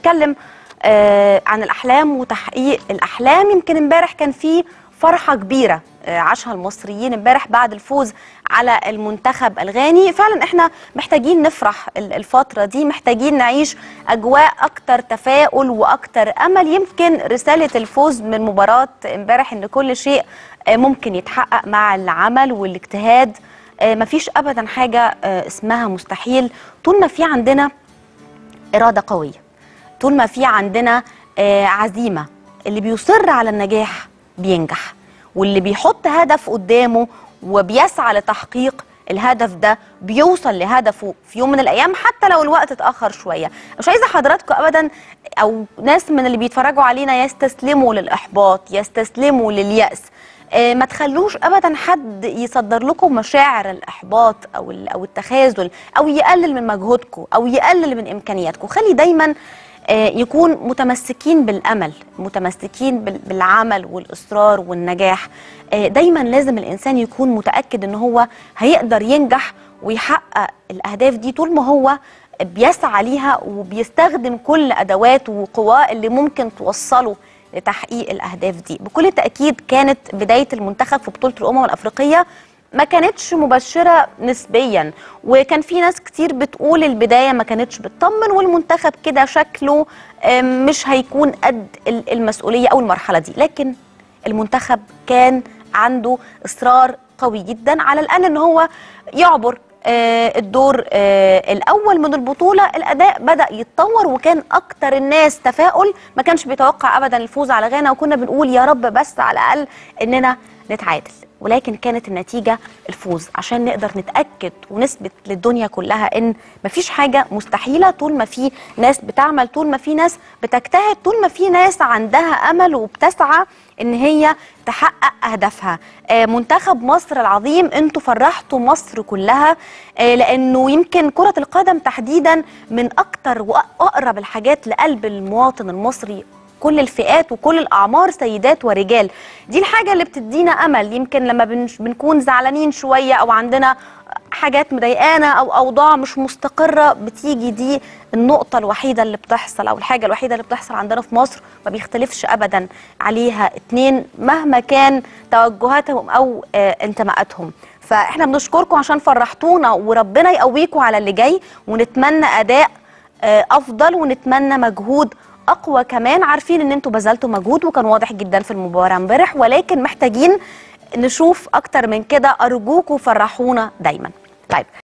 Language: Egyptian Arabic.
بنتكلم آه، عن الاحلام وتحقيق الاحلام يمكن امبارح كان في فرحه كبيره آه، عاشها المصريين امبارح بعد الفوز على المنتخب الغاني فعلا احنا محتاجين نفرح ال- الفتره دي محتاجين نعيش اجواء اكتر تفاؤل واكتر امل يمكن رساله الفوز من مباراه امبارح ان كل شيء آه، ممكن يتحقق مع العمل والاجتهاد آه، مفيش ابدا حاجه آه، اسمها مستحيل طول ما في عندنا اراده قويه طول ما في عندنا آه، عزيمه اللي بيصر على النجاح بينجح واللي بيحط هدف قدامه وبيسعى لتحقيق الهدف ده بيوصل لهدفه في يوم من الايام حتى لو الوقت اتاخر شويه مش عايزه حضراتكم ابدا او ناس من اللي بيتفرجوا علينا يستسلموا للاحباط يستسلموا للياس آه، ما تخلوش ابدا حد يصدر لكم مشاعر الاحباط او ال- او التخاذل او يقلل من مجهودكم او يقلل من امكانياتكم خلي دايما آه، يكون متمسكين بالامل متمسكين بال- بالعمل والاصرار والنجاح آه، دايما لازم الانسان يكون متاكد ان هو هيقدر ينجح ويحقق الاهداف دي طول ما هو بيسعى ليها وبيستخدم كل ادواته وقواه اللي ممكن توصله لتحقيق الاهداف دي بكل تاكيد كانت بدايه المنتخب في بطوله الامم الافريقيه ما كانتش مبشره نسبيا وكان في ناس كتير بتقول البدايه ما كانتش بتطمن والمنتخب كده شكله آم، مش هيكون قد ال- المسؤوليه او المرحله دي لكن المنتخب كان عنده اصرار قوي جدا على الاقل ان هو يعبر آه، الدور آه، الاول من البطوله الاداء بدا يتطور وكان اكتر الناس تفاؤل ما كانش بيتوقع ابدا الفوز على غانا وكنا بنقول يا رب بس على الاقل اننا نتعادل ولكن كانت النتيجه الفوز عشان نقدر نتاكد ونثبت للدنيا كلها ان مفيش حاجه مستحيله طول ما في ناس بتعمل طول ما في ناس بتجتهد طول ما في ناس عندها امل وبتسعى ان هي تحقق اهدافها آه، منتخب مصر العظيم انتوا فرحتوا مصر كلها آه، لانه يمكن كره القدم تحديدا من اكتر واقرب الحاجات لقلب المواطن المصري كل الفئات وكل الاعمار سيدات ورجال دي الحاجه اللي بتدينا امل يمكن لما بنش- بنكون زعلانين شويه او عندنا حاجات مضايقانا او اوضاع مش مستقره بتيجي دي النقطه الوحيده اللي بتحصل او الحاجه الوحيده اللي بتحصل عندنا في مصر ما بيختلفش ابدا عليها اتنين مهما كان توجهاتهم او آه انتماءاتهم فاحنا بنشكركم عشان فرحتونا وربنا يقويكم على اللي جاي ونتمنى اداء آه، افضل ونتمنى مجهود اقوى كمان عارفين ان انتوا بذلتوا مجهود وكان واضح جدا في المباراه امبارح ولكن محتاجين نشوف اكتر من كده ارجوكوا فرحونا دايما طيب